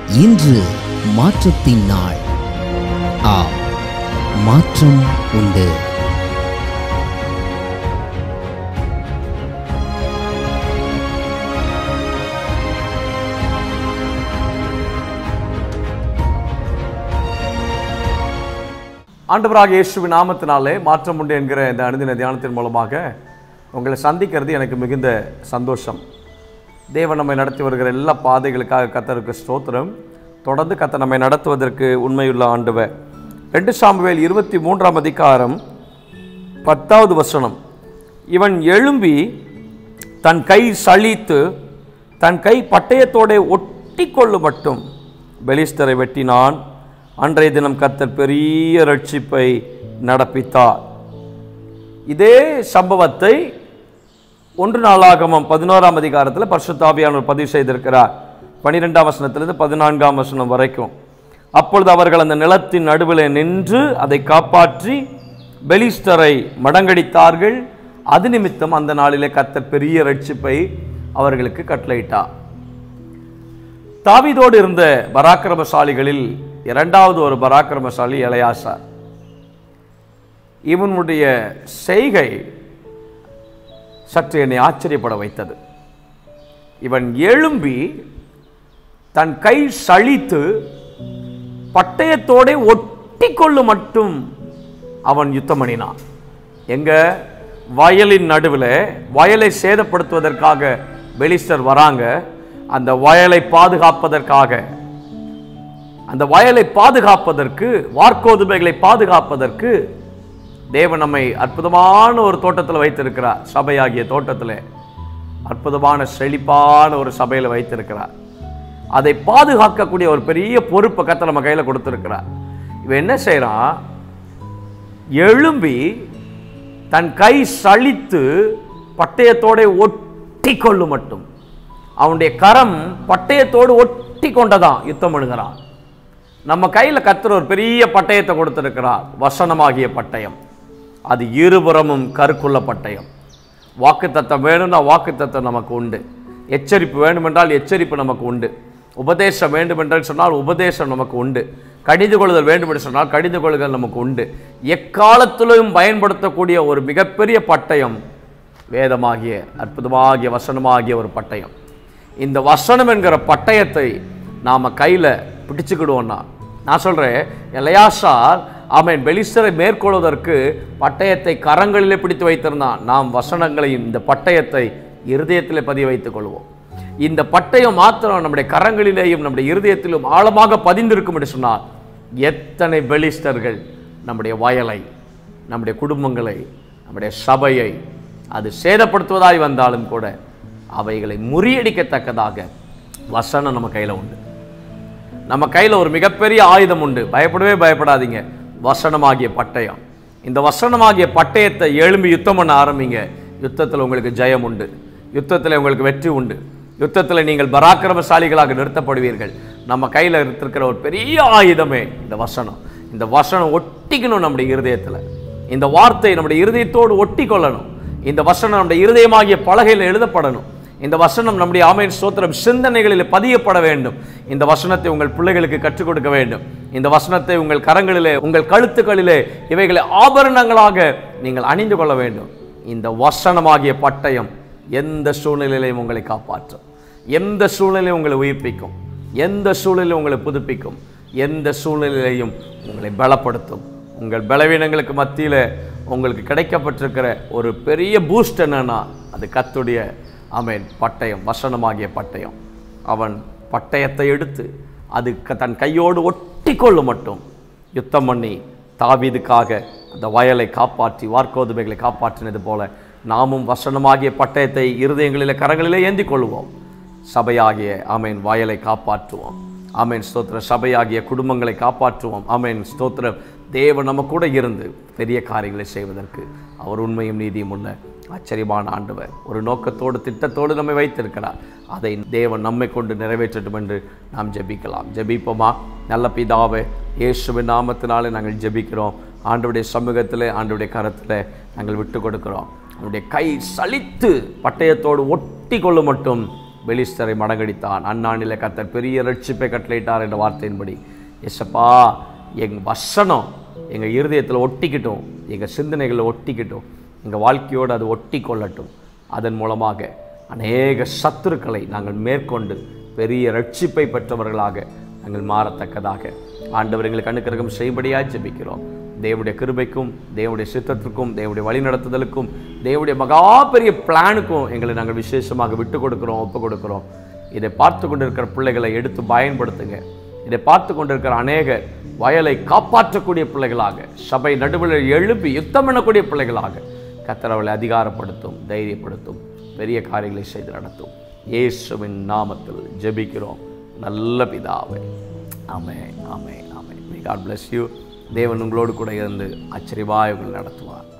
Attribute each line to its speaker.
Speaker 1: இன்று மாற்றத்தின் நாள் ஆம் மாற்றம் உண்டு
Speaker 2: ஆண்டவராக இயேசுவின் நாமத்தினாலே மாற்றம் உண்டு என்கிற இந்த அனுதின தியானத்தின் மூலமாக உங்களை சந்திக்கிறது எனக்கு மிகுந்த சந்தோஷம் தேவன் நம்மை நடத்தி வருகிற எல்லா பாதைகளுக்காக கத்தருக்கு ஸ்தோத்திரம் தொடர்ந்து கத்த நம்மை நடத்துவதற்கு உண்மையுள்ள ஆண்டவர் ரெண்டு சாமுவேல் இருபத்தி மூன்றாம் அதிகாரம் பத்தாவது வசனம் இவன் எழும்பி தன் கை சலித்து தன் கை பட்டயத்தோட ஒட்டி கொள்ளு மட்டும் பெலிஸ்தரை வெட்டினான் அன்றைய தினம் கத்தர் பெரிய ரட்சிப்பை நடப்பித்தார் இதே சம்பவத்தை ஒன்று நாளாகமம் பதினோராம் அதிகாரத்தில் பரிசுத்தாவியானவர் பதிவு செய்திருக்கிறார் பனிரெண்டாம் வசனத்திலிருந்து பதினான்காம் வசனம் வரைக்கும் அப்பொழுது அவர்கள் அந்த நிலத்தின் நடுவில் நின்று அதை காப்பாற்றி பெலிஸ்டரை மடங்கடித்தார்கள் அது நிமித்தம் அந்த நாளிலே கத்தர் பெரிய ரட்சிப்பை அவர்களுக்கு கட்டளையிட்டார் தாவீதோடு இருந்த பராக்கிரமசாலிகளில் இரண்டாவது ஒரு பராக்கிரமசாலி எலையாசா இவனுடைய செய்கை சற்று என்னை ஆச்சரியப்பட வைத்தது இவன் எழும்பி தன் கை சலித்து பட்டயத்தோட ஒட்டி கொள்ளு மட்டும் அவன் யுத்தம் பண்ணினான் எங்க வயலின் நடுவில் வயலை சேதப்படுத்துவதற்காக பெலிஸ்டர் வராங்க அந்த வயலை பாதுகாப்பதற்காக அந்த வயலை பாதுகாப்பதற்கு வார்க்கோதுமைகளை பாதுகாப்பதற்கு தேவன் நம்மை அற்புதமான ஒரு தோட்டத்தில் வைத்திருக்கிறார் சபையாகிய தோட்டத்தில் அற்புதமான செழிப்பான ஒரு சபையில் வைத்திருக்கிறார் அதை பாதுகாக்கக்கூடிய ஒரு பெரிய பொறுப்பை கத்த நம்ம கையில் கொடுத்துருக்கிறார் இவன் என்ன செய்கிறான் எழும்பி தன் கை சலித்து பட்டயத்தோட ஒட்டி கொள்ளு மட்டும் அவனுடைய கரம் பட்டயத்தோடு ஒட்டி கொண்டதான் யுத்தம் பண்ணுகிறான் நம்ம கையில் கத்துற ஒரு பெரிய பட்டயத்தை கொடுத்திருக்கிறார் வசனமாகிய பட்டயம் அது இருபுறமும் கருக்குள்ள பட்டயம் வாக்குத்தத்தம் வேணும்னா வாக்குத்தத்தம் நமக்கு உண்டு எச்சரிப்பு வேண்டுமென்றால் எச்சரிப்பு நமக்கு உண்டு உபதேசம் வேண்டுமென்றால் சொன்னால் உபதேசம் நமக்கு உண்டு கடிந்து கொள்ளுதல் வேண்டும் என்று சொன்னால் கடிந்து கொள்ளுதல் நமக்கு உண்டு எக்காலத்திலும் பயன்படுத்தக்கூடிய ஒரு மிகப்பெரிய பட்டயம் வேதமாகிய அற்புதமாகிய வசனமாகிய ஒரு பட்டயம் இந்த வசனம் என்கிற பட்டயத்தை நாம் கையில் பிடிச்சுக்கிடுவோம்னா நான் சொல்கிறேன் எலையாசார் அவன் பெலிஸ்தரை மேற்கொள்வதற்கு பட்டயத்தை கரங்களிலே பிடித்து வைத்திருந்தான் நாம் வசனங்களை இந்த பட்டயத்தை இருதயத்திலே பதிய வைத்துக் கொள்வோம் இந்த பட்டயம் மாத்திரம் நம்முடைய கரங்களிலேயும் நம்முடைய இருதயத்திலும் ஆழமாக பதிந்திருக்கும் என்று சொன்னால் எத்தனை பெலிஸ்டர்கள் நம்முடைய வயலை நம்முடைய குடும்பங்களை நம்முடைய சபையை அது சேதப்படுத்துவதாய் வந்தாலும் கூட அவைகளை முறியடிக்கத்தக்கதாக வசனம் நம்ம கையில் உண்டு நம்ம கையில் ஒரு மிகப்பெரிய ஆயுதம் உண்டு பயப்படவே பயப்படாதீங்க வசனமாகிய பட்டயம் இந்த வசனமாகிய பட்டயத்தை எழும்பி யுத்தம் பண்ண ஆரம்பிங்க யுத்தத்தில் உங்களுக்கு ஜெயம் உண்டு யுத்தத்தில் உங்களுக்கு வெற்றி உண்டு யுத்தத்தில் நீங்கள் பராக்கிரமசாலிகளாக நிறுத்தப்படுவீர்கள் நம்ம கையில் இருக்கிற ஒரு பெரிய ஆயுதமே இந்த வசனம் இந்த வசனம் ஒட்டிக்கணும் நம்முடைய இருதயத்தில் இந்த வார்த்தை நம்முடைய இருதயத்தோடு ஒட்டி கொள்ளணும் இந்த வசனம் நம்முடைய இருதயமாகிய பலகையில் எழுதப்படணும் இந்த வசனம் நம்முடைய ஆமையின் ஸ்தோத்திரம் சிந்தனைகளில் பதியப்பட வேண்டும் இந்த வசனத்தை உங்கள் பிள்ளைகளுக்கு கற்றுக் கொடுக்க வேண்டும் இந்த வசனத்தை உங்கள் கரங்களிலே உங்கள் கழுத்துக்களிலே இவைகளை ஆபரணங்களாக நீங்கள் அணிந்து கொள்ள வேண்டும் இந்த வசனமாகிய பட்டயம் எந்த சூழ்நிலையிலையும் உங்களை காப்பாற்றும் எந்த சூழ்நிலையும் உங்களை உயிர்ப்பிக்கும் எந்த சூழ்நிலையும் உங்களை புதுப்பிக்கும் எந்த சூழ்நிலையிலையும் உங்களை பலப்படுத்தும் உங்கள் பலவீனங்களுக்கு மத்தியில் உங்களுக்கு கிடைக்கப்பட்டிருக்கிற ஒரு பெரிய பூஸ்ட் என்னன்னா அது கத்துடைய அமேன் பட்டயம் வசனமாகிய பட்டயம் அவன் பட்டயத்தை எடுத்து அது க- தன் கையோடு ஒட்டி கொள்ளும் மட்டும் யுத்தம் பண்ணி தாவீதுக்காக அந்த வயலை காப்பாற்றி வார்க்கோதுமைகளை காப்பாற்றினது போல நாமும் வசனமாகிய பட்டயத்தை இருதயங்களிலே கரங்களிலே ஏந்தி கொள்வோம் சபையாகிய ஆமேன் வயலை காப்பாற்றுவோம் ஆமேன் ஸ்தோத்திர சபையாகிய குடும்பங்களை காப்பாற்றுவோம் ஆமேன் ஸ்தோத்திரம் தேவன் நம்ம கூட இருந்து பெரிய காரியங்களை செய்வதற்கு அவர் உண்மையும் நீதியும் உள்ள ஆச்சரியமான ஆண்டவர் ஒரு நோக்கத்தோடு திட்டத்தோடு நம்மை வைத்திருக்கிறார் அதை தேவன் நம்மை கொண்டு நிறைவேற்றட்டும் என்று நாம் ஜெபிக்கலாம் ஜெபிப்போமா நல்ல பிதாவே இயேசுவின் நாமத்தினாலே நாங்கள் ஜெபிக்கிறோம் ஆண்டவருடைய சமூகத்தில் ஆண்டவருடைய கரத்தில் நாங்கள் விட்டு கொடுக்கிறோம் அவருடைய கை சலித்து பட்டயத்தோடு ஒட்டி கொள்ளும் மட்டும் பெலிஸ்தரை மடங்கடித்தான் அந்நாளிலே கத்தர் பெரிய ரட்சிப்பை கட்டளையிட்டார் என்ற வார்த்தையின்படி எஸ்ஸப்பா எங்கள் வசனம் எங்கள் இருதயத்தில் ஒட்டிக்கிட்டோம் எங்கள் சிந்தனைகளில் ஒட்டிக்கிட்டோம் எங்கள் வாழ்க்கையோடு அது ஒட்டி கொள்ளட்டும் அதன் மூலமாக அநேக சத்துருக்களை நாங்கள் மேற்கொண்டு பெரிய ரட்சிப்பை பெற்றவர்களாக நாங்கள் மாறத்தக்கதாக ஆண்டவர் எங்களுக்கு அனுக்கிரகம் செய்யும்படியாக ஜெபிக்கிறோம் தேவனுடைய கிருபைக்கும் தேவனுடைய சித்தத்திற்கும் தேவனுடைய வழிநடத்துதலுக்கும் தேவனுடைய மகா பெரிய பிளானுக்கும் எங்களை நாங்கள் விசேஷமாக விட்டு கொடுக்குறோம் ஒப்பு கொடுக்குறோம் இதை பார்த்து கொண்டிருக்கிற பிள்ளைகளை எடுத்து பயன்படுத்துங்க இதை பார்த்து கொண்டிருக்கிற அநேக வயலை காப்பாற்றக்கூடிய பிள்ளைகளாக சபை நடுவில் எழுப்பி யுத்தம் பண்ணக்கூடிய பிள்ளைகளாக கத்தர் அவளை அதிகாரப்படுத்தும் தைரியப்படுத்தும் பெரிய காரியங்களை செய்து நடத்தும் இயேசுவின் நாமத்தில் ஜெபிக்கிறோம் நல்ல பிதாவே ஆமே ஆமே ஆமே மே காட் bless யூ தேவன் உங்களோடு கூட இருந்து ஆச்சரியமாய் உங்களை நடத்துவார்